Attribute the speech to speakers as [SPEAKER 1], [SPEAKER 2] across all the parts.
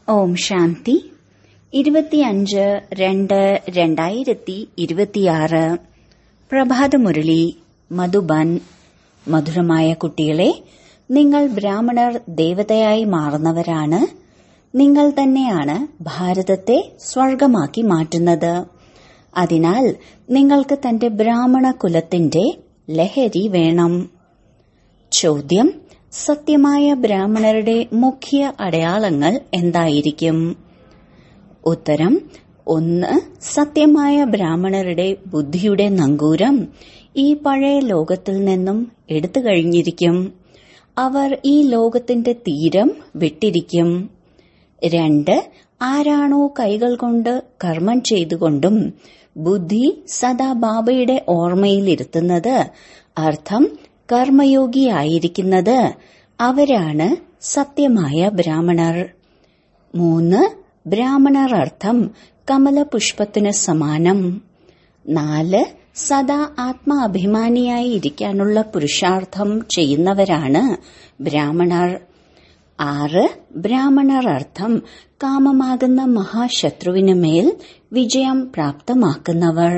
[SPEAKER 1] ഓം ശാന്തി ഇരുപത്തിയഞ്ച് രണ്ട് രണ്ടായിരത്തി ഇരുപത്തിയാറ് പ്രഭാതമുരളി മധുബൻ മധുരമായ കുട്ടികളെ നിങ്ങൾ ബ്രാഹ്മണർ ദേവതയായി മാറുന്നവരാണ് നിങ്ങൾ തന്നെയാണ് ഭാരതത്തെ സ്വർഗമാക്കി മാറ്റുന്നത് അതിനാൽ നിങ്ങൾക്ക് തന്റെ ബ്രാഹ്മണ കുലത്തിന്റെ ലഹരി വേണം ചോദ്യം സത്യമായ ബ്രാഹ്മണരുടെ മുഖ്യ അടയാളങ്ങൾ എന്തായിരിക്കും ഉത്തരം ഒന്ന് സത്യമായ ബ്രാഹ്മണരുടെ ബുദ്ധിയുടെ നങ്കൂരം ഈ പഴയ ലോകത്തിൽ നിന്നും എടുത്തു കഴിഞ്ഞിരിക്കും അവർ ഈ ലോകത്തിന്റെ തീരം വിട്ടിരിക്കും രണ്ട് ആരാണോ കൈകൾ കൊണ്ട് കർമ്മം ചെയ്തുകൊണ്ടും ബുദ്ധി സദാ ബാബയുടെ ഓർമ്മയിലിരുത്തുന്നത് അർത്ഥം കർമ്മയോഗിയായിരിക്കുന്നത് അവരാണ് സത്യമായ ബ്രാഹ്മണർ മൂന്ന് ബ്രാഹ്മണർ അർത്ഥം കമലപുഷ്പത്തിന് സമാനം നാല് സദാ ആത്മാഭിമാനിയായി ഇരിക്കാനുള്ള പുരുഷാർത്ഥം ചെയ്യുന്നവരാണ് ബ്രാഹ്മണർ ആറ് ബ്രാഹ്മണർ അർത്ഥം കാമമാകുന്ന മഹാശത്രുവിന് മേൽ വിജയം പ്രാപ്തമാക്കുന്നവർ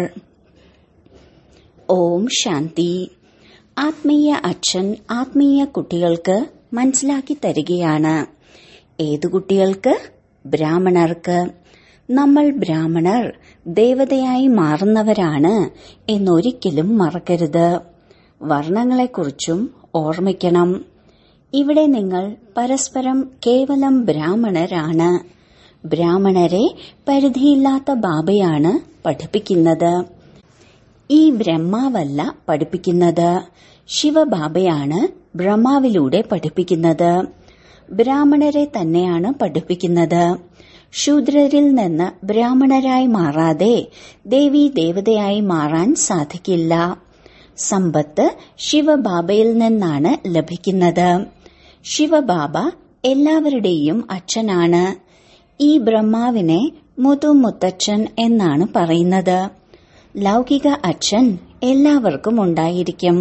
[SPEAKER 1] ഓം ശാന്തി ആത്മീയ അച്ഛൻ ആത്മീയ കുട്ടികൾക്ക് മനസ്സിലാക്കി തരികയാണ് ഏതു കുട്ടികൾക്ക് ബ്രാഹ്മണർക്ക് നമ്മൾ ബ്രാഹ്മണർ ദേവതയായി മാറുന്നവരാണ് എന്നൊരിക്കലും മറക്കരുത് വർണ്ണങ്ങളെക്കുറിച്ചും ഓർമ്മിക്കണം ഇവിടെ നിങ്ങൾ പരസ്പരം കേവലം ബ്രാഹ്മണരാണ് ബ്രാഹ്മണരെ പരിധിയില്ലാത്ത ബാബയാണ് പഠിപ്പിക്കുന്നത് ഈ ബ്രഹ്മാവല്ല പഠിപ്പിക്കുന്നത് ശിവബാബയാണ് ബ്രഹ്മാവിലൂടെ പഠിപ്പിക്കുന്നത് ബ്രാഹ്മണരെ തന്നെയാണ് പഠിപ്പിക്കുന്നത് ശൂദ്രരിൽ നിന്ന് ബ്രാഹ്മണരായി മാറാതെ ദേവി ദേവതയായി മാറാൻ സാധിക്കില്ല സമ്പത്ത് ശിവബാബയിൽ നിന്നാണ് ലഭിക്കുന്നത് ശിവബാബ എല്ലാവരുടെയും അച്ഛനാണ് ഈ ബ്രഹ്മാവിനെ മുതുമുത്തച്ഛൻ എന്നാണ് പറയുന്നത് ലൗകിക അച്ഛൻ എല്ലാവർക്കും ഉണ്ടായിരിക്കും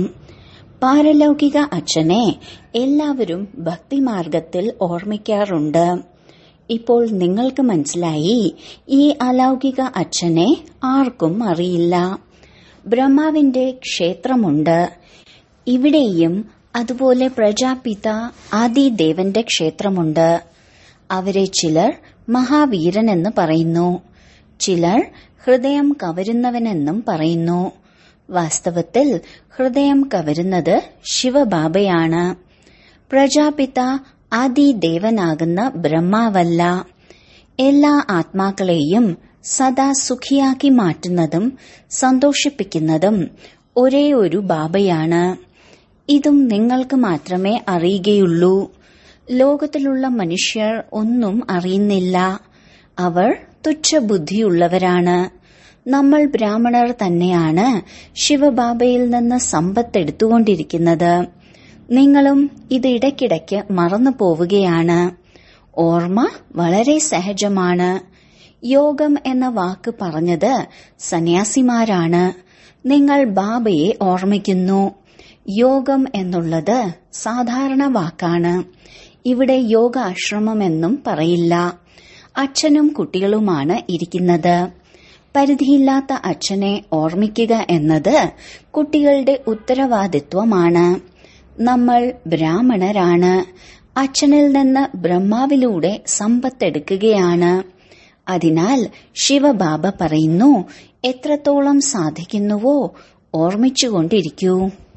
[SPEAKER 1] പാരലൗകിക അച്ഛനെ എല്ലാവരും ഭക്തിമാർഗത്തിൽ ഓർമ്മിക്കാറുണ്ട് ഇപ്പോൾ നിങ്ങൾക്ക് മനസ്സിലായി ഈ അലൗകിക അച്ഛനെ ആർക്കും അറിയില്ല ബ്രഹ്മാവിന്റെ ക്ഷേത്രമുണ്ട് ഇവിടെയും അതുപോലെ പ്രജാപിത ആദിദേവന്റെ ക്ഷേത്രമുണ്ട് അവരെ ചിലർ മഹാവീരനെന്ന് പറയുന്നു ചിലർ ഹൃദയം കവരുന്നവനെന്നും പറയുന്നു വാസ്തവത്തിൽ ഹൃദയം കവരുന്നത് ശിവബാബയാണ് പ്രജാപിത ആദിദേവനാകുന്ന ബ്രഹ്മാവല്ല എല്ലാ ആത്മാക്കളെയും സദാ സുഖിയാക്കി മാറ്റുന്നതും സന്തോഷിപ്പിക്കുന്നതും ഒരേ ഒരു ബാബയാണ് ഇതും നിങ്ങൾക്ക് മാത്രമേ അറിയുകയുള്ളൂ ലോകത്തിലുള്ള മനുഷ്യർ ഒന്നും അറിയുന്നില്ല അവർ തുച്ഛബുദ്ധിയുള്ളവരാണ് നമ്മൾ ബ്രാഹ്മണർ തന്നെയാണ് ശിവബാബയിൽ നിന്ന് സമ്പത്തെടുത്തുകൊണ്ടിരിക്കുന്നത് നിങ്ങളും ഇത് ഇടയ്ക്കിടയ്ക്ക് മറന്നു പോവുകയാണ് ഓർമ്മ വളരെ സഹജമാണ് യോഗം എന്ന വാക്ക് പറഞ്ഞത് സന്യാസിമാരാണ് നിങ്ങൾ ബാബയെ ഓർമ്മിക്കുന്നു യോഗം എന്നുള്ളത് സാധാരണ വാക്കാണ് ഇവിടെ യോഗാശ്രമമെന്നും പറയില്ല അച്ഛനും കുട്ടികളുമാണ് ഇരിക്കുന്നത് പരിധിയില്ലാത്ത അച്ഛനെ ഓർമ്മിക്കുക എന്നത് കുട്ടികളുടെ ഉത്തരവാദിത്വമാണ് നമ്മൾ ബ്രാഹ്മണരാണ് അച്ഛനിൽ നിന്ന് ബ്രഹ്മാവിലൂടെ സമ്പത്തെടുക്കുകയാണ് അതിനാൽ ശിവബാബ പറയുന്നു എത്രത്തോളം സാധിക്കുന്നുവോ ഓർമ്മിച്ചുകൊണ്ടിരിക്കൂ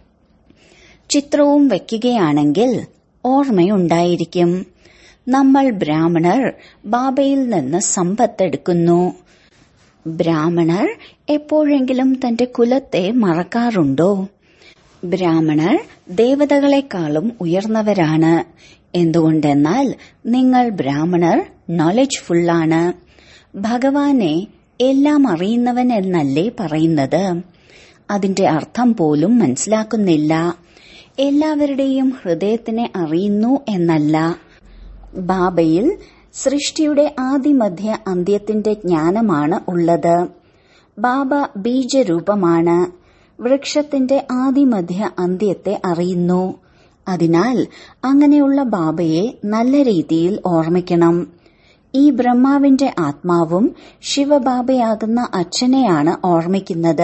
[SPEAKER 1] ചിത്രവും വയ്ക്കുകയാണെങ്കിൽ ഓർമ്മയുണ്ടായിരിക്കും നമ്മൾ ബ്രാഹ്മണർ ബാബയിൽ നിന്ന് സമ്പത്തെടുക്കുന്നു ബ്രാഹ്മണർ എപ്പോഴെങ്കിലും തന്റെ കുലത്തെ മറക്കാറുണ്ടോ ബ്രാഹ്മണർ ദേവതകളെക്കാളും ഉയർന്നവരാണ് എന്തുകൊണ്ടെന്നാൽ നിങ്ങൾ ബ്രാഹ്മണർ നോളജ് ഫുള്ളാണ് ഭഗവാനെ എല്ലാം അറിയുന്നവൻ എന്നല്ലേ പറയുന്നത് അതിന്റെ അർത്ഥം പോലും മനസ്സിലാക്കുന്നില്ല എല്ലാവരുടെയും ഹൃദയത്തിനെ അറിയുന്നു എന്നല്ല ബാബയിൽ സൃഷ്ടിയുടെ ആദിമധ്യ അന്ത്യത്തിന്റെ ജ്ഞാനമാണ് ഉള്ളത് ബാബ ബീജരൂപമാണ് വൃക്ഷത്തിന്റെ ആദിമധ്യ അന്ത്യത്തെ അറിയുന്നു അതിനാൽ അങ്ങനെയുള്ള ബാബയെ നല്ല രീതിയിൽ ഓർമ്മിക്കണം ഈ ബ്രഹ്മാവിന്റെ ആത്മാവും ശിവബാബയാകുന്ന അച്ഛനെയാണ് ഓർമ്മിക്കുന്നത്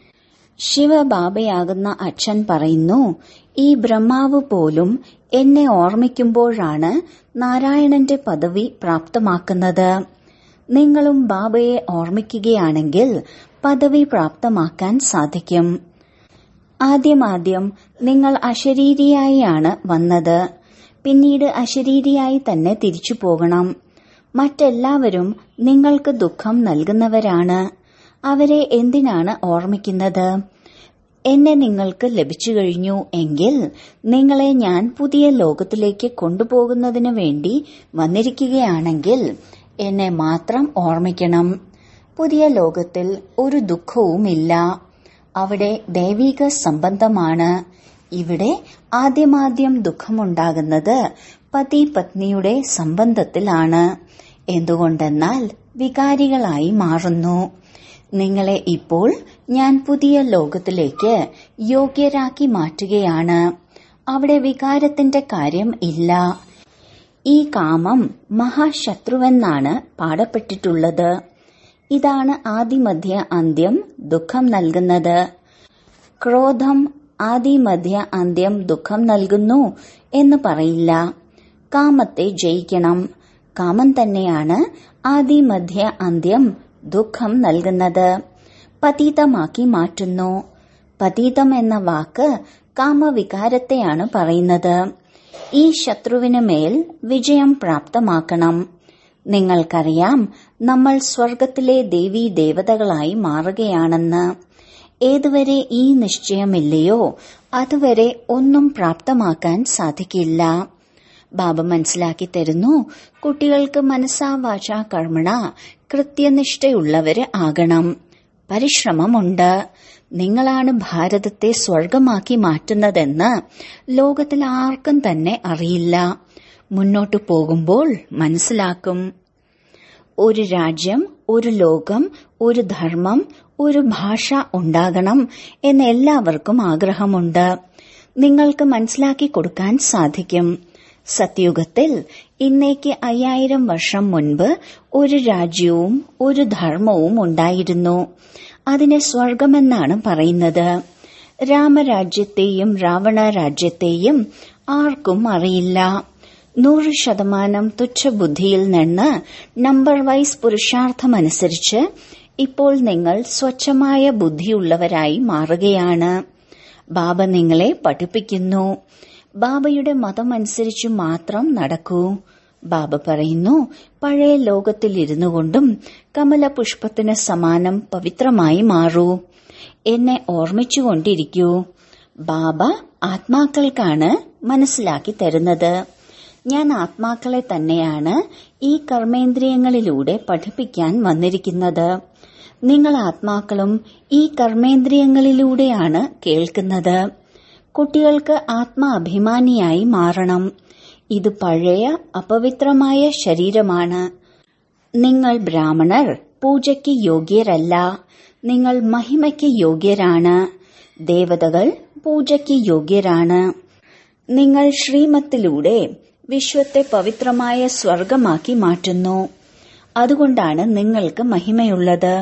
[SPEAKER 1] ശിവബാബയാകുന്ന അച്ഛൻ പറയുന്നു ഈ ബ്രഹ്മാവ് പോലും എന്നെ ഓർമ്മിക്കുമ്പോഴാണ് നാരായണന്റെ പദവി പ്രാപ്തമാക്കുന്നത് നിങ്ങളും ബാബയെ ഓർമ്മിക്കുകയാണെങ്കിൽ പദവി പ്രാപ്തമാക്കാൻ സാധിക്കും ആദ്യമാദ്യം നിങ്ങൾ അശരീരിയായാണ് വന്നത് പിന്നീട് അശരീരിയായി തന്നെ തിരിച്ചു പോകണം മറ്റെല്ലാവരും നിങ്ങൾക്ക് ദുഃഖം നൽകുന്നവരാണ് അവരെ എന്തിനാണ് ഓർമ്മിക്കുന്നത് എന്നെ നിങ്ങൾക്ക് ലഭിച്ചു കഴിഞ്ഞു എങ്കിൽ നിങ്ങളെ ഞാൻ പുതിയ ലോകത്തിലേക്ക് കൊണ്ടുപോകുന്നതിന് വേണ്ടി വന്നിരിക്കുകയാണെങ്കിൽ എന്നെ മാത്രം ഓർമ്മിക്കണം പുതിയ ലോകത്തിൽ ഒരു ദുഃഖവുമില്ല അവിടെ ദൈവിക സംബന്ധമാണ് ഇവിടെ ആദ്യമാദ്യം ദുഃഖമുണ്ടാകുന്നത് പതി പത്നിയുടെ സംബന്ധത്തിലാണ് എന്തുകൊണ്ടെന്നാൽ വികാരികളായി മാറുന്നു നിങ്ങളെ ഇപ്പോൾ ഞാൻ പുതിയ ലോകത്തിലേക്ക് യോഗ്യരാക്കി മാറ്റുകയാണ് അവിടെ വികാരത്തിന്റെ കാര്യം ഇല്ല ഈ കാമം മഹാശത്രുവെന്നാണ് പാടപ്പെട്ടിട്ടുള്ളത് ഇതാണ് ആദിമധ്യ അന്ത്യം ദുഃഖം നൽകുന്നത് ക്രോധം ആദിമധ്യ അന്ത്യം ദുഃഖം നൽകുന്നു എന്ന് പറയില്ല കാമത്തെ ജയിക്കണം കാമം തന്നെയാണ് ആദിമധ്യ അന്ത്യം ദുഃഖം നൽകുന്നത് പതീതമാക്കി മാറ്റുന്നു പതീതം എന്ന വാക്ക് കാമവികാരത്തെയാണ് പറയുന്നത് ഈ ശത്രുവിന് മേൽ വിജയം പ്രാപ്തമാക്കണം നിങ്ങൾക്കറിയാം നമ്മൾ സ്വർഗത്തിലെ ദേവീ ദേവതകളായി മാറുകയാണെന്ന് ഏതുവരെ ഈ നിശ്ചയമില്ലയോ അതുവരെ ഒന്നും പ്രാപ്തമാക്കാൻ സാധിക്കില്ല ബാബ മനസ്സിലാക്കി തരുന്നു കുട്ടികൾക്ക് മനസ്സാ വാച കർമ്മണ കൃത്യനിഷ്ഠയുള്ളവര് ആകണം പരിശ്രമമുണ്ട് നിങ്ങളാണ് ഭാരതത്തെ സ്വർഗമാക്കി മാറ്റുന്നതെന്ന് ലോകത്തിൽ ആർക്കും തന്നെ അറിയില്ല മുന്നോട്ടു പോകുമ്പോൾ മനസ്സിലാക്കും ഒരു രാജ്യം ഒരു ലോകം ഒരു ധർമ്മം ഒരു ഭാഷ ഉണ്ടാകണം എന്ന് എല്ലാവർക്കും ആഗ്രഹമുണ്ട് നിങ്ങൾക്ക് മനസ്സിലാക്കി കൊടുക്കാൻ സാധിക്കും സത്യുഗത്തിൽ ഇന്നേക്ക് അയ്യായിരം വർഷം മുൻപ് ഒരു രാജ്യവും ഒരു ധർമ്മവും ഉണ്ടായിരുന്നു അതിനെ സ്വർഗമെന്നാണ് പറയുന്നത് രാമരാജ്യത്തെയും രാവണ രാജ്യത്തെയും ആർക്കും അറിയില്ല നൂറ് ശതമാനം തുച്ഛബുദ്ധിയിൽ നിന്ന് നമ്പർ വൈസ് പുരുഷാർത്ഥമനുസരിച്ച് ഇപ്പോൾ നിങ്ങൾ സ്വച്ഛമായ ബുദ്ധിയുള്ളവരായി മാറുകയാണ് ബാബ നിങ്ങളെ പഠിപ്പിക്കുന്നു ബാബയുടെ മതമനുസരിച്ച് മാത്രം നടക്കൂ ബാബ പറയുന്നു പഴയ ലോകത്തിൽ ഇരുന്നു കൊണ്ടും കമലപുഷ്പത്തിന് സമാനം പവിത്രമായി മാറൂ എന്നെ ഓർമ്മിച്ചുകൊണ്ടിരിക്കൂ ബാബ ആത്മാക്കൾക്കാണ് മനസ്സിലാക്കി തരുന്നത് ഞാൻ ആത്മാക്കളെ തന്നെയാണ് ഈ കർമ്മേന്ദ്രിയങ്ങളിലൂടെ പഠിപ്പിക്കാൻ വന്നിരിക്കുന്നത് നിങ്ങൾ ആത്മാക്കളും ഈ കർമ്മേന്ദ്രിയങ്ങളിലൂടെയാണ് കേൾക്കുന്നത് കുട്ടികൾക്ക് ആത്മാഭിമാനിയായി മാറണം ഇത് പഴയ അപവിത്രമായ ശരീരമാണ് നിങ്ങൾ ബ്രാഹ്മണർ പൂജയ്ക്ക് യോഗ്യരല്ല നിങ്ങൾ മഹിമയ്ക്ക് യോഗ്യരാണ് ദേവതകൾ പൂജയ്ക്ക് യോഗ്യരാണ് നിങ്ങൾ ശ്രീമത്തിലൂടെ വിശ്വത്തെ പവിത്രമായ സ്വർഗമാക്കി മാറ്റുന്നു അതുകൊണ്ടാണ് നിങ്ങൾക്ക് മഹിമയുള്ളത്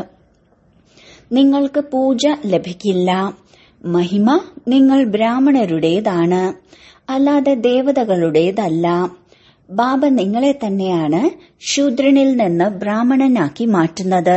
[SPEAKER 1] നിങ്ങൾക്ക് പൂജ ലഭിക്കില്ല മഹിമ നിങ്ങൾ ബ്രാഹ്മണരുടേതാണ് അല്ലാതെ ദേവതകളുടേതല്ല ബാബ നിങ്ങളെ തന്നെയാണ് ശൂദ്രനിൽ നിന്ന് ബ്രാഹ്മണനാക്കി മാറ്റുന്നത്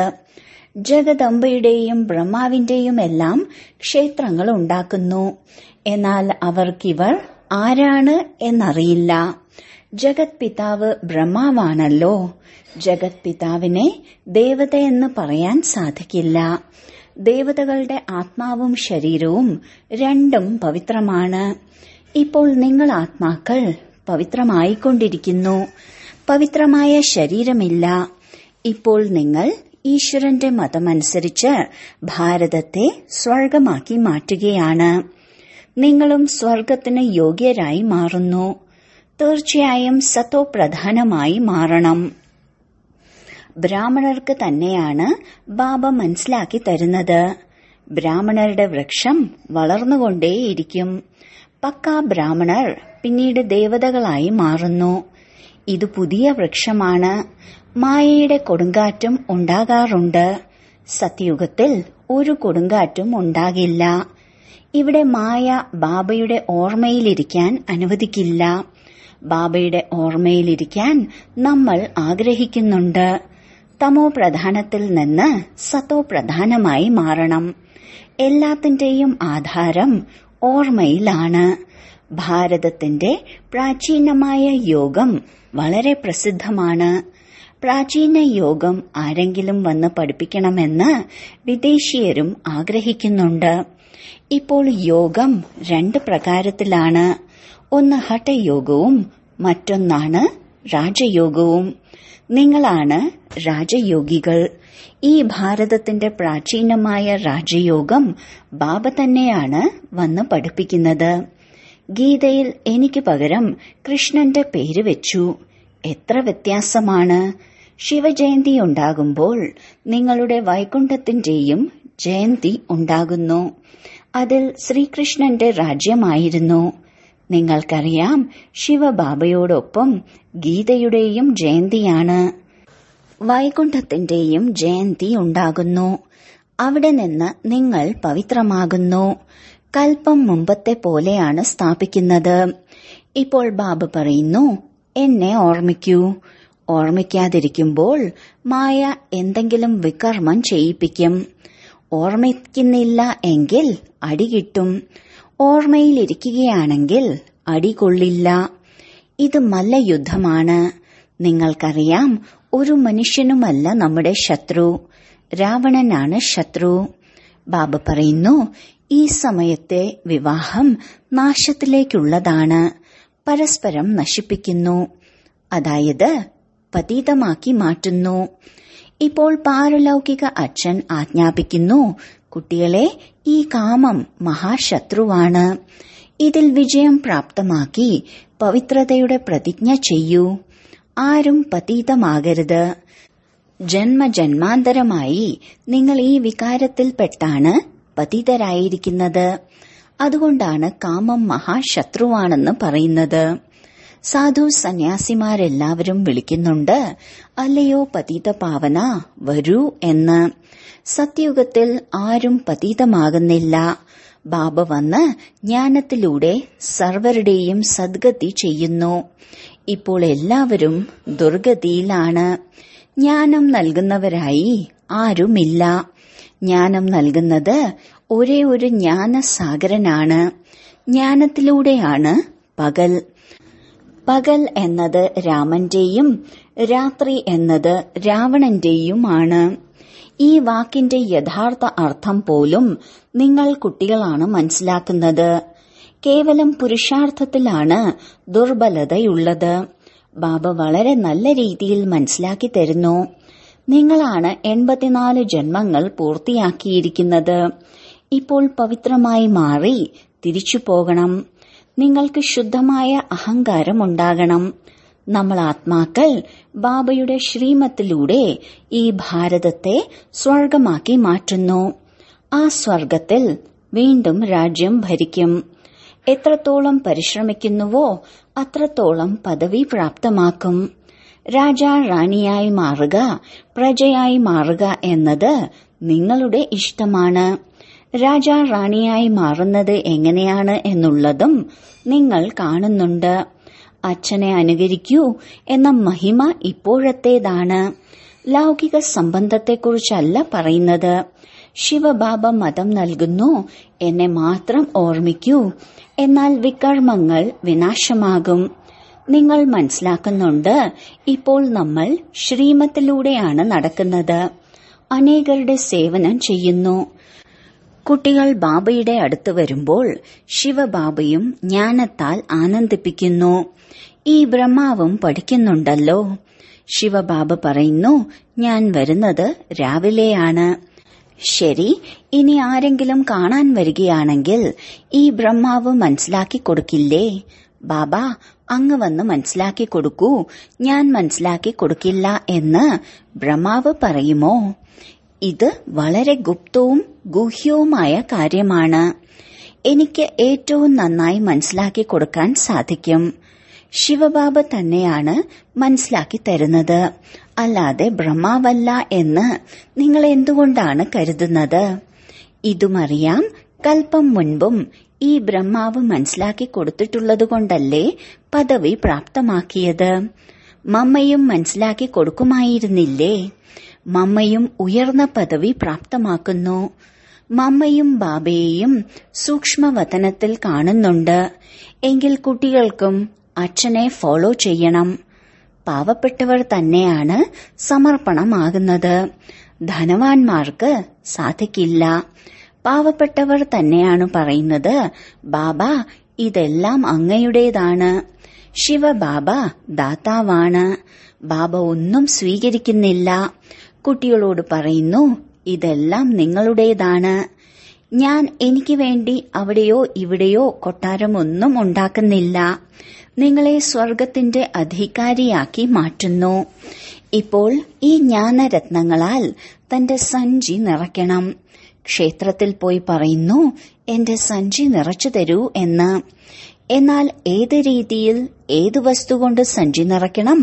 [SPEAKER 1] ജഗദംബയുടെയും ബ്രഹ്മാവിന്റെയും എല്ലാം ക്ഷേത്രങ്ങൾ ഉണ്ടാക്കുന്നു എന്നാൽ അവർക്കിവർ ആരാണ് എന്നറിയില്ല ജഗത് പിതാവ് ബ്രഹ്മാവാണല്ലോ ജഗത് പിതാവിനെ ദേവതയെന്ന് പറയാൻ സാധിക്കില്ല ദേവതകളുടെ ആത്മാവും ശരീരവും രണ്ടും പവിത്രമാണ് ഇപ്പോൾ നിങ്ങൾ ആത്മാക്കൾ പവിത്രമായിക്കൊണ്ടിരിക്കുന്നു പവിത്രമായ ശരീരമില്ല ഇപ്പോൾ നിങ്ങൾ ഈശ്വരന്റെ മതമനുസരിച്ച് ഭാരതത്തെ സ്വർഗമാക്കി മാറ്റുകയാണ് നിങ്ങളും സ്വർഗത്തിന് യോഗ്യരായി മാറുന്നു തീർച്ചയായും സത്തോ പ്രധാനമായി മാറണം ബ്രാഹ്മണർക്ക് തന്നെയാണ് ബാബ മനസ്സിലാക്കി തരുന്നത് ബ്രാഹ്മണരുടെ വൃക്ഷം വളർന്നുകൊണ്ടേയിരിക്കും പക്ക ബ്രാഹ്മണർ പിന്നീട് ദേവതകളായി മാറുന്നു ഇത് പുതിയ വൃക്ഷമാണ് മായയുടെ കൊടുങ്കാറ്റും ഉണ്ടാകാറുണ്ട് സത്യയുഗത്തിൽ ഒരു കൊടുങ്കാറ്റും ഉണ്ടാകില്ല ഇവിടെ മായ ബാബയുടെ ഓർമ്മയിലിരിക്കാൻ അനുവദിക്കില്ല ബാബയുടെ ഓർമ്മയിലിരിക്കാൻ നമ്മൾ ആഗ്രഹിക്കുന്നുണ്ട് തമോ പ്രധാനത്തിൽ നിന്ന് സത്തോ പ്രധാനമായി മാറണം എല്ലാത്തിന്റെയും ആധാരം ഓർമ്മയിലാണ് ഭാരതത്തിന്റെ പ്രാചീനമായ യോഗം വളരെ പ്രസിദ്ധമാണ് പ്രാചീന യോഗം ആരെങ്കിലും വന്ന് പഠിപ്പിക്കണമെന്ന് വിദേശീയരും ആഗ്രഹിക്കുന്നുണ്ട് ഇപ്പോൾ യോഗം രണ്ട് പ്രകാരത്തിലാണ് ഒന്ന് ഹഠയോഗവും മറ്റൊന്നാണ് രാജയോഗവും നിങ്ങളാണ് രാജയോഗികൾ ഈ ഭാരതത്തിന്റെ പ്രാചീനമായ രാജയോഗം ബാബ തന്നെയാണ് വന്ന് പഠിപ്പിക്കുന്നത് ഗീതയിൽ എനിക്ക് പകരം കൃഷ്ണന്റെ പേര് വെച്ചു എത്ര വ്യത്യാസമാണ് ശിവജയന്തി ഉണ്ടാകുമ്പോൾ നിങ്ങളുടെ വൈകുണ്ഠത്തിന്റെയും ജയന്തി ഉണ്ടാകുന്നു അതിൽ ശ്രീകൃഷ്ണന്റെ രാജ്യമായിരുന്നു നിങ്ങൾക്കറിയാം ശിവബാബയോടൊപ്പം ഗീതയുടെയും ജയന്തിയാണ് വൈകുണ്ഠത്തിന്റെയും ജയന്തി ഉണ്ടാകുന്നു അവിടെ നിന്ന് നിങ്ങൾ പവിത്രമാകുന്നു കൽപ്പം മുമ്പത്തെ പോലെയാണ് സ്ഥാപിക്കുന്നത് ഇപ്പോൾ ബാബ പറയുന്നു എന്നെ ഓർമ്മിക്കൂ ഓർമ്മിക്കാതിരിക്കുമ്പോൾ മായ എന്തെങ്കിലും വികർമ്മം ചെയ്യിപ്പിക്കും ഓർമ്മിക്കുന്നില്ല എങ്കിൽ അടി കിട്ടും ഓർമ്മയിലിരിക്കുകയാണെങ്കിൽ അടി കൊള്ളില്ല ഇത് മല്ലയുദ്ധമാണ് നിങ്ങൾക്കറിയാം ഒരു മനുഷ്യനുമല്ല നമ്മുടെ ശത്രു രാവണനാണ് ശത്രു ബാബ പറയുന്നു ഈ സമയത്തെ വിവാഹം നാശത്തിലേക്കുള്ളതാണ് പരസ്പരം നശിപ്പിക്കുന്നു അതായത് പതീതമാക്കി മാറ്റുന്നു ഇപ്പോൾ പാരലൗകിക അച്ഛൻ ആജ്ഞാപിക്കുന്നു കുട്ടികളെ ഈ കാമം മഹാശത്രുവാണ് ഇതിൽ വിജയം പ്രാപ്തമാക്കി പവിത്രതയുടെ പ്രതിജ്ഞ ചെയ്യൂ ആരും പതീതമാകരുത് ജന്മജന്മാന്തരമായി നിങ്ങൾ ഈ വികാരത്തിൽപ്പെട്ടാണ് പതിതരായിരിക്കുന്നത് അതുകൊണ്ടാണ് കാമം മഹാശത്രുവാണെന്ന് പറയുന്നത് സാധു സന്യാസിമാരെല്ലാവരും വിളിക്കുന്നുണ്ട് അല്ലയോ പതീത പാവന വരൂ എന്ന് സത്യയുഗത്തിൽ ആരും പതീതമാകുന്നില്ല ബാബ വന്ന് ജ്ഞാനത്തിലൂടെ സർവരുടെയും സദ്ഗതി ചെയ്യുന്നു ഇപ്പോൾ എല്ലാവരും ദുർഗതിയിലാണ് ജ്ഞാനം നൽകുന്നവരായി ആരുമില്ല ജ്ഞാനം നൽകുന്നത് ഒരേ ഒരു ജ്ഞാനസാഗരനാണ് ജ്ഞാനത്തിലൂടെയാണ് പകൽ പകൽ എന്നത് രാമന്റെയും രാത്രി എന്നത് രാവണന്റെയുമാണ് ഈ വാക്കിന്റെ യഥാർത്ഥ അർത്ഥം പോലും നിങ്ങൾ കുട്ടികളാണ് മനസ്സിലാക്കുന്നത് കേവലം പുരുഷാർത്ഥത്തിലാണ് ദുർബലതയുള്ളത് ബാബ വളരെ നല്ല രീതിയിൽ മനസ്സിലാക്കി തരുന്നു നിങ്ങളാണ് എൺപത്തിനാല് ജന്മങ്ങൾ പൂർത്തിയാക്കിയിരിക്കുന്നത് ഇപ്പോൾ പവിത്രമായി മാറി തിരിച്ചു പോകണം നിങ്ങൾക്ക് ശുദ്ധമായ അഹങ്കാരം ഉണ്ടാകണം നമ്മൾ ആത്മാക്കൾ ബാബയുടെ ശ്രീമത്തിലൂടെ ഈ ഭാരതത്തെ സ്വർഗമാക്കി മാറ്റുന്നു ആ സ്വർഗത്തിൽ വീണ്ടും രാജ്യം ഭരിക്കും എത്രത്തോളം പരിശ്രമിക്കുന്നുവോ അത്രത്തോളം പദവി പ്രാപ്തമാക്കും രാജാ റാണിയായി മാറുക പ്രജയായി മാറുക എന്നത് നിങ്ങളുടെ ഇഷ്ടമാണ് രാജാ റാണിയായി മാറുന്നത് എങ്ങനെയാണ് എന്നുള്ളതും നിങ്ങൾ കാണുന്നുണ്ട് അച്ഛനെ അനുകരിക്കൂ എന്ന മഹിമ ഇപ്പോഴത്തേതാണ് ലൗകിക സംബന്ധത്തെക്കുറിച്ചല്ല പറയുന്നത് ശിവബാബ മതം നൽകുന്നു എന്നെ മാത്രം ഓർമ്മിക്കൂ എന്നാൽ വികർമ്മങ്ങൾ വിനാശമാകും നിങ്ങൾ മനസ്സിലാക്കുന്നുണ്ട് ഇപ്പോൾ നമ്മൾ ശ്രീമത്തിലൂടെയാണ് നടക്കുന്നത് അനേകരുടെ സേവനം ചെയ്യുന്നു കുട്ടികൾ ബാബയുടെ അടുത്ത് വരുമ്പോൾ ശിവബാബയും ജ്ഞാനത്താൽ ആനന്ദിപ്പിക്കുന്നു ഈ ബ്രഹ്മാവും പഠിക്കുന്നുണ്ടല്ലോ ശിവബാബ പറയുന്നു ഞാൻ വരുന്നത് രാവിലെയാണ് ശരി ഇനി ആരെങ്കിലും കാണാൻ വരികയാണെങ്കിൽ ഈ ബ്രഹ്മാവ് മനസ്സിലാക്കി കൊടുക്കില്ലേ ബാബ അങ്ങ് വന്ന് മനസ്സിലാക്കി കൊടുക്കൂ ഞാൻ മനസ്സിലാക്കി കൊടുക്കില്ല എന്ന് ബ്രഹ്മാവ് പറയുമോ ഇത് വളരെ ഗുപ്തവും ഗുഹ്യവുമായ കാര്യമാണ് എനിക്ക് ഏറ്റവും നന്നായി മനസ്സിലാക്കി കൊടുക്കാൻ സാധിക്കും ശിവബാബ തന്നെയാണ് മനസ്സിലാക്കി തരുന്നത് അല്ലാതെ ബ്രഹ്മാവല്ല എന്ന് നിങ്ങൾ എന്തുകൊണ്ടാണ് കരുതുന്നത് ഇതുമറിയാം കൽപ്പം മുൻപും ഈ ബ്രഹ്മാവ് മനസ്സിലാക്കി കൊടുത്തിട്ടുള്ളതുകൊണ്ടല്ലേ പദവി പ്രാപ്തമാക്കിയത് മമ്മയും മനസ്സിലാക്കി കൊടുക്കുമായിരുന്നില്ലേ മമ്മയും ഉയർന്ന പദവി പ്രാപ്തമാക്കുന്നു മമ്മയും ബാബയെയും സൂക്ഷ്മവതനത്തിൽ കാണുന്നുണ്ട് എങ്കിൽ കുട്ടികൾക്കും അച്ഛനെ ഫോളോ ചെയ്യണം പാവപ്പെട്ടവർ തന്നെയാണ് സമർപ്പണമാകുന്നത് ധനവാന്മാർക്ക് സാധിക്കില്ല പാവപ്പെട്ടവർ തന്നെയാണ് പറയുന്നത് ബാബ ഇതെല്ലാം അങ്ങയുടേതാണ് ശിവബാബ ദാതാവാണ് ബാബ ഒന്നും സ്വീകരിക്കുന്നില്ല കുട്ടികളോട് പറയുന്നു ഇതെല്ലാം നിങ്ങളുടേതാണ് ഞാൻ എനിക്ക് വേണ്ടി അവിടെയോ ഇവിടെയോ കൊട്ടാരമൊന്നും ഉണ്ടാക്കുന്നില്ല നിങ്ങളെ സ്വർഗത്തിന്റെ അധികാരിയാക്കി മാറ്റുന്നു ഇപ്പോൾ ഈ ജ്ഞാനരത്നങ്ങളാൽ തന്റെ സഞ്ചി നിറയ്ക്കണം ക്ഷേത്രത്തിൽ പോയി പറയുന്നു എന്റെ സഞ്ചി നിറച്ചു തരൂ എന്ന് എന്നാൽ ഏത് രീതിയിൽ ഏതു വസ്തു കൊണ്ട് സഞ്ചി നിറയ്ക്കണം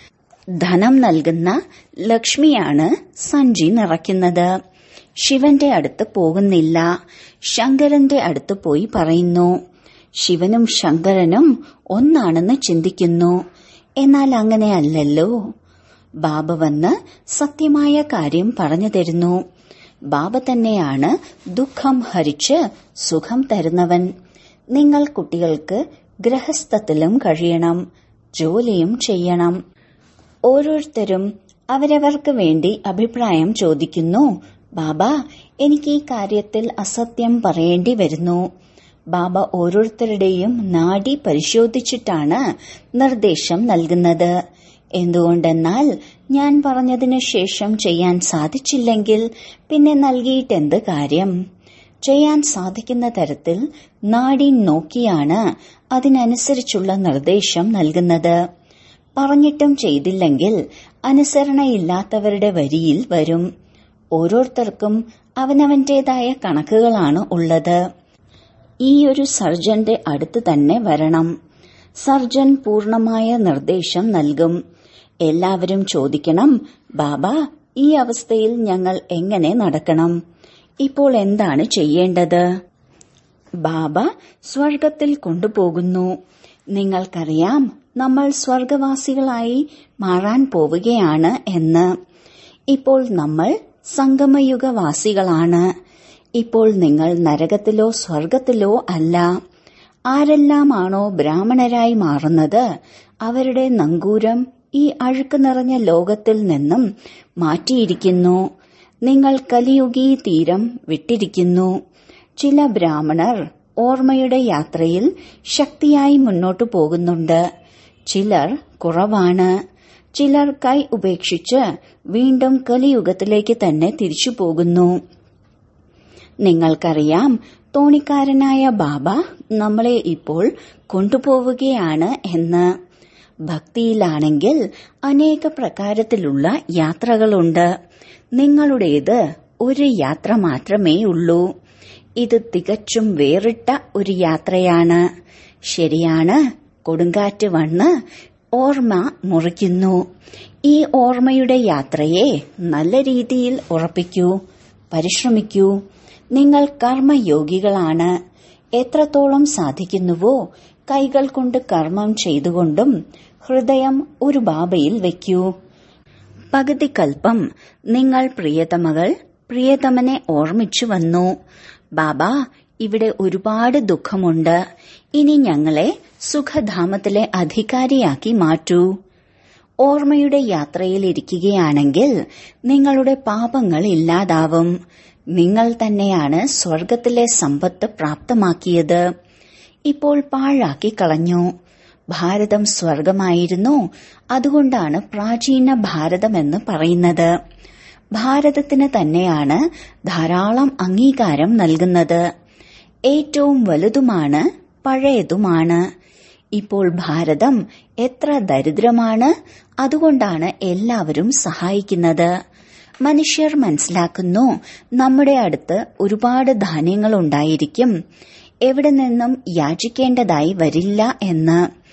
[SPEAKER 1] ധനം നൽകുന്ന ലക്ഷ്മിയാണ് സഞ്ചി നിറയ്ക്കുന്നത് ശിവന്റെ അടുത്ത് പോകുന്നില്ല ശങ്കരന്റെ അടുത്ത് പോയി പറയുന്നു ശിവനും ശങ്കരനും ഒന്നാണെന്ന് ചിന്തിക്കുന്നു എന്നാൽ അങ്ങനെയല്ലല്ലോ ബാബ വന്ന് സത്യമായ കാര്യം പറഞ്ഞു തരുന്നു ബാബ തന്നെയാണ് ദുഃഖം ഹരിച്ച് സുഖം തരുന്നവൻ നിങ്ങൾ കുട്ടികൾക്ക് ഗ്രഹസ്ഥത്തിലും കഴിയണം ജോലിയും ചെയ്യണം ഓരോരുത്തരും അവരവർക്ക് വേണ്ടി അഭിപ്രായം ചോദിക്കുന്നു ബാബ എനിക്ക് ഈ കാര്യത്തിൽ അസത്യം പറയേണ്ടി വരുന്നു ബാബ ഓരോരുത്തരുടെയും നാഡി പരിശോധിച്ചിട്ടാണ് നിർദ്ദേശം നൽകുന്നത് എന്തുകൊണ്ടെന്നാൽ ഞാൻ പറഞ്ഞതിന് ശേഷം ചെയ്യാൻ സാധിച്ചില്ലെങ്കിൽ പിന്നെ നൽകിയിട്ടെന്ത് കാര്യം ചെയ്യാൻ സാധിക്കുന്ന തരത്തിൽ നാടി നോക്കിയാണ് അതിനനുസരിച്ചുള്ള നിർദ്ദേശം നൽകുന്നത് പറഞ്ഞിട്ടും ചെയ്തില്ലെങ്കിൽ അനുസരണയില്ലാത്തവരുടെ വരിയിൽ വരും ഓരോരുത്തർക്കും അവനവന്റേതായ കണക്കുകളാണ് ഉള്ളത് ഈ ഒരു സർജന്റെ അടുത്ത് തന്നെ വരണം സർജൻ പൂർണമായ നിർദ്ദേശം നൽകും എല്ലാവരും ചോദിക്കണം ബാബ ഈ അവസ്ഥയിൽ ഞങ്ങൾ എങ്ങനെ നടക്കണം ഇപ്പോൾ എന്താണ് ചെയ്യേണ്ടത് ബാബ സ്വർഗത്തിൽ കൊണ്ടുപോകുന്നു നിങ്ങൾക്കറിയാം നമ്മൾ സ്വർഗവാസികളായി മാറാൻ പോവുകയാണ് എന്ന് ഇപ്പോൾ നമ്മൾ സംഗമയുഗവാസികളാണ് ഇപ്പോൾ നിങ്ങൾ നരകത്തിലോ സ്വർഗത്തിലോ അല്ല ആരെല്ലാമാണോ ബ്രാഹ്മണരായി മാറുന്നത് അവരുടെ നങ്കൂരം ഈ അഴുക്ക് നിറഞ്ഞ ലോകത്തിൽ നിന്നും മാറ്റിയിരിക്കുന്നു നിങ്ങൾ കലിയുഗീ തീരം വിട്ടിരിക്കുന്നു ചില ബ്രാഹ്മണർ ഓർമ്മയുടെ യാത്രയിൽ ശക്തിയായി മുന്നോട്ടു പോകുന്നുണ്ട് ചിലർ കുറവാണ് ചിലർ കൈ ഉപേക്ഷിച്ച് വീണ്ടും കലിയുഗത്തിലേക്ക് തന്നെ തിരിച്ചു പോകുന്നു നിങ്ങൾക്കറിയാം തോണിക്കാരനായ ബാബ നമ്മളെ ഇപ്പോൾ കൊണ്ടുപോവുകയാണ് എന്ന് ഭക്തിയിലാണെങ്കിൽ അനേക പ്രകാരത്തിലുള്ള യാത്രകളുണ്ട് നിങ്ങളുടേത് ഒരു യാത്ര മാത്രമേ ഉള്ളൂ ഇത് തികച്ചും വേറിട്ട ഒരു യാത്രയാണ് ശരിയാണ് കൊടുങ്കാറ്റ് വന്ന് ഓർമ്മ മുറിക്കുന്നു ഈ ഓർമ്മയുടെ യാത്രയെ നല്ല രീതിയിൽ ഉറപ്പിക്കൂ പരിശ്രമിക്കൂ നിങ്ങൾ കർമ്മയോഗികളാണ് എത്രത്തോളം സാധിക്കുന്നുവോ കൈകൾ കൊണ്ട് കർമ്മം ചെയ്തുകൊണ്ടും ഹൃദയം ഒരു ബാബയിൽ വയ്ക്കൂ പകുതി കൽപ്പം നിങ്ങൾ പ്രിയതമകൾ പ്രിയതമനെ ഓർമ്മിച്ചു വന്നു ബാബ ഇവിടെ ഒരുപാട് ദുഃഖമുണ്ട് ഇനി ഞങ്ങളെ സുഖധാമത്തിലെ അധികാരിയാക്കി മാറ്റൂ ഓർമ്മയുടെ യാത്രയിൽ ഇരിക്കുകയാണെങ്കിൽ നിങ്ങളുടെ പാപങ്ങൾ ഇല്ലാതാവും നിങ്ങൾ തന്നെയാണ് സ്വർഗത്തിലെ സമ്പത്ത് പ്രാപ്തമാക്കിയത് ഇപ്പോൾ പാഴാക്കി കളഞ്ഞു ഭാരതം സ്വർഗമായിരുന്നു അതുകൊണ്ടാണ് പ്രാചീന ഭാരതമെന്ന് പറയുന്നത് ഭാരതത്തിന് തന്നെയാണ് ധാരാളം അംഗീകാരം നൽകുന്നത് ഏറ്റവും വലുതുമാണ് പഴയതുമാണ് ഇപ്പോൾ ഭാരതം എത്ര ദരിദ്രമാണ് അതുകൊണ്ടാണ് എല്ലാവരും സഹായിക്കുന്നത് മനുഷ്യർ മനസ്സിലാക്കുന്നു നമ്മുടെ അടുത്ത് ഒരുപാട് ധാന്യങ്ങൾ ഉണ്ടായിരിക്കും എവിടെ നിന്നും യാചിക്കേണ്ടതായി വരില്ല എന്ന്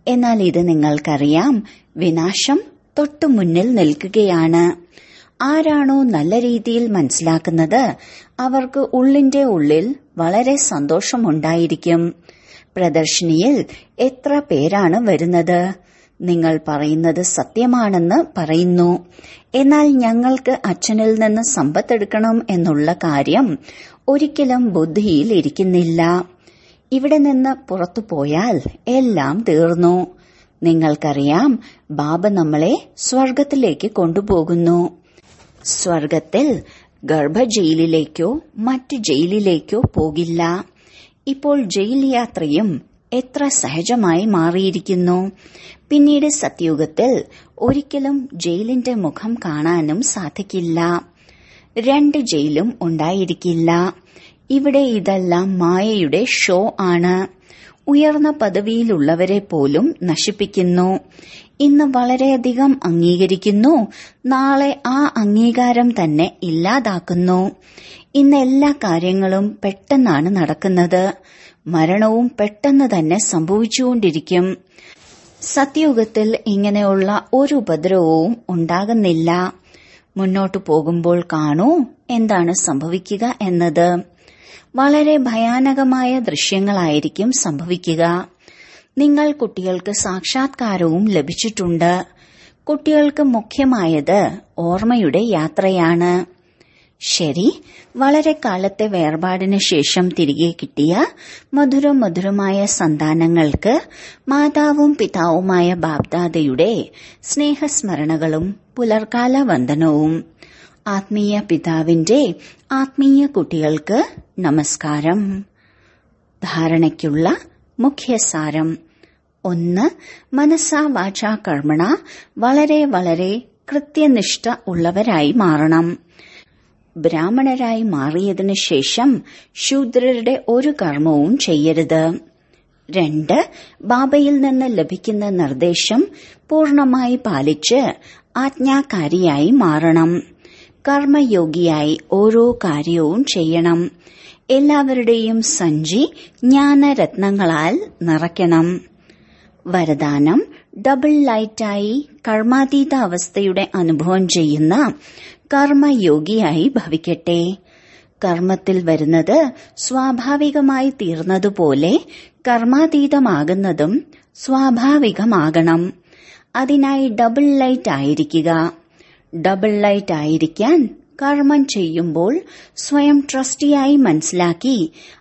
[SPEAKER 1] എന്നാൽ ഇത് നിങ്ങൾക്കറിയാം വിനാശം തൊട്ടു മുന്നിൽ നിൽക്കുകയാണ് ആരാണോ നല്ല രീതിയിൽ മനസ്സിലാക്കുന്നത് അവർക്ക് ഉള്ളിന്റെ ഉള്ളിൽ വളരെ സന്തോഷമുണ്ടായിരിക്കും പ്രദർശിനിയിൽ എത്ര പേരാണ് വരുന്നത് നിങ്ങൾ പറയുന്നത് സത്യമാണെന്ന് പറയുന്നു എന്നാൽ ഞങ്ങൾക്ക് അച്ഛനിൽ നിന്ന് സമ്പത്തെടുക്കണം എന്നുള്ള കാര്യം ഒരിക്കലും ബുദ്ധിയിൽ ഇരിക്കുന്നില്ല ഇവിടെ നിന്ന് പുറത്തു പോയാൽ എല്ലാം തീർന്നു നിങ്ങൾക്കറിയാം ബാബ നമ്മളെ സ്വർഗത്തിലേക്ക് കൊണ്ടുപോകുന്നു സ്വർഗത്തിൽ ഗർഭജയിലിലേക്കോ മറ്റ് ജയിലിലേക്കോ പോകില്ല ഇപ്പോൾ ജയിൽ യാത്രയും എത്ര സഹജമായി മാറിയിരിക്കുന്നു പിന്നീട് സത്യുഗത്തിൽ ഒരിക്കലും ജയിലിന്റെ മുഖം കാണാനും സാധിക്കില്ല രണ്ട് ജയിലും ഉണ്ടായിരിക്കില്ല ഇവിടെ ഇതെല്ലാം മായയുടെ ഷോ ആണ് ഉയർന്ന പദവിയിലുള്ളവരെ പോലും നശിപ്പിക്കുന്നു ഇന്ന് വളരെയധികം അംഗീകരിക്കുന്നു നാളെ ആ അംഗീകാരം തന്നെ ഇല്ലാതാക്കുന്നു ഇന്ന് എല്ലാ കാര്യങ്ങളും പെട്ടെന്നാണ് നടക്കുന്നത് മരണവും പെട്ടെന്ന് തന്നെ സംഭവിച്ചുകൊണ്ടിരിക്കും സത്യയുഗത്തിൽ ഇങ്ങനെയുള്ള ഒരു ഉപദ്രവവും ഉണ്ടാകുന്നില്ല മുന്നോട്ടു പോകുമ്പോൾ കാണൂ എന്താണ് സംഭവിക്കുക എന്നത് വളരെ ഭയാനകമായ ദൃശ്യങ്ങളായിരിക്കും സംഭവിക്കുക നിങ്ങൾ കുട്ടികൾക്ക് സാക്ഷാത്കാരവും ലഭിച്ചിട്ടുണ്ട് കുട്ടികൾക്ക് മുഖ്യമായത് ഓർമ്മയുടെ യാത്രയാണ് ശരി വളരെ കാലത്തെ വേർപാടിന് ശേഷം തിരികെ കിട്ടിയ മധുരം മധുരമായ സന്താനങ്ങൾക്ക് മാതാവും പിതാവുമായ ബാബ്ദാദയുടെ സ്നേഹസ്മരണകളും പുലർക്കാല വന്ദനവും ആത്മീയ പിതാവിന്റെ ആത്മീയ കുട്ടികൾക്ക് നമസ്കാരം ധാരണയ്ക്കുള്ള മുഖ്യസാരം ഒന്ന് മനസ്സാ വാച കർമ്മണ വളരെ വളരെ കൃത്യനിഷ്ഠ ഉള്ളവരായി മാറണം ബ്രാഹ്മണരായി മാറിയതിനു ശേഷം ശൂദ്രരുടെ ഒരു കർമ്മവും ചെയ്യരുത് രണ്ട് ബാബയിൽ നിന്ന് ലഭിക്കുന്ന നിർദ്ദേശം പൂർണമായി പാലിച്ച് ആജ്ഞാകാരിയായി മാറണം കർമ്മയോഗിയായി ഓരോ കാര്യവും ചെയ്യണം എല്ലാവരുടെയും സഞ്ചി ജ്ഞാനരത്നങ്ങളാൽ നിറയ്ക്കണം വരദാനം ഡബിൾ ലൈറ്റായി കർമാതീത അവസ്ഥയുടെ അനുഭവം ചെയ്യുന്ന കർമ്മയോഗിയായി ഭവിക്കട്ടെ കർമ്മത്തിൽ വരുന്നത് സ്വാഭാവികമായി തീർന്നതുപോലെ കർമാതീതമാകുന്നതും സ്വാഭാവികമാകണം അതിനായി ഡബിൾ ലൈറ്റ് ആയിരിക്കുക ഡബിൾ ലൈറ്റ് ആയിരിക്കാൻ കർമ്മം ചെയ്യുമ്പോൾ സ്വയം ട്രസ്റ്റിയായി മനസ്സിലാക്കി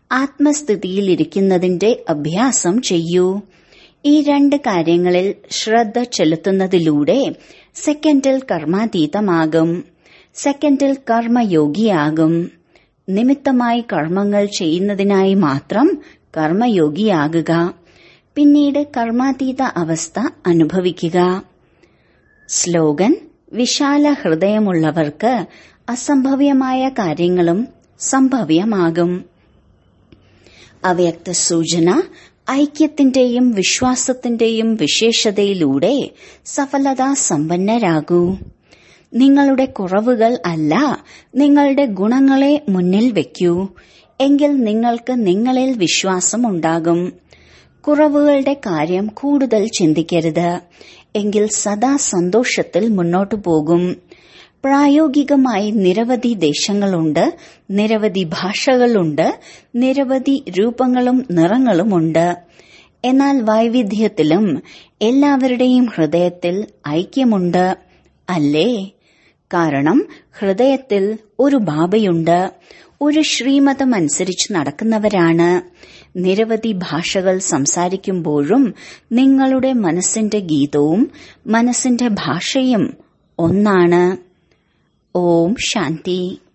[SPEAKER 1] ആത്മസ്ഥിതിയിലിരിക്കുന്നതിന്റെ അഭ്യാസം ചെയ്യൂ ഈ രണ്ട് കാര്യങ്ങളിൽ ശ്രദ്ധ ചെലുത്തുന്നതിലൂടെ സെക്കൻഡിൽ കർമാതീതമാകും സെക്കൻഡിൽ കർമ്മയോഗിയാകും നിമിത്തമായി കർമ്മങ്ങൾ ചെയ്യുന്നതിനായി മാത്രം കർമ്മയോഗിയാകുക പിന്നീട് കർമാതീത അവസ്ഥ അനുഭവിക്കുക സ്ലോഗൻ വിശാല ഹൃദയമുള്ളവർക്ക് അസംഭവ്യമായ കാര്യങ്ങളും സംഭവ്യമാകും അവ്യക്ത സൂചന ഐക്യത്തിന്റെയും വിശ്വാസത്തിന്റെയും വിശേഷതയിലൂടെ സഫലതാ സമ്പന്നരാകൂ നിങ്ങളുടെ കുറവുകൾ അല്ല നിങ്ങളുടെ ഗുണങ്ങളെ മുന്നിൽ വെക്കൂ എങ്കിൽ നിങ്ങൾക്ക് നിങ്ങളിൽ വിശ്വാസമുണ്ടാകും കുറവുകളുടെ കാര്യം കൂടുതൽ ചിന്തിക്കരുത് എങ്കിൽ സദാ സന്തോഷത്തിൽ മുന്നോട്ടു പോകും പ്രായോഗികമായി നിരവധി ദേശങ്ങളുണ്ട് നിരവധി ഭാഷകളുണ്ട് നിരവധി രൂപങ്ങളും നിറങ്ങളുമുണ്ട് എന്നാൽ വൈവിധ്യത്തിലും എല്ലാവരുടെയും ഹൃദയത്തിൽ ഐക്യമുണ്ട് അല്ലേ കാരണം ഹൃദയത്തിൽ ഒരു ബാബയുണ്ട് ഒരു ശ്രീമതം അനുസരിച്ച് നടക്കുന്നവരാണ് നിരവധി ഭാഷകൾ സംസാരിക്കുമ്പോഴും നിങ്ങളുടെ മനസ്സിന്റെ ഗീതവും മനസ്സിന്റെ ഭാഷയും ഒന്നാണ് ഓം ശാന്തി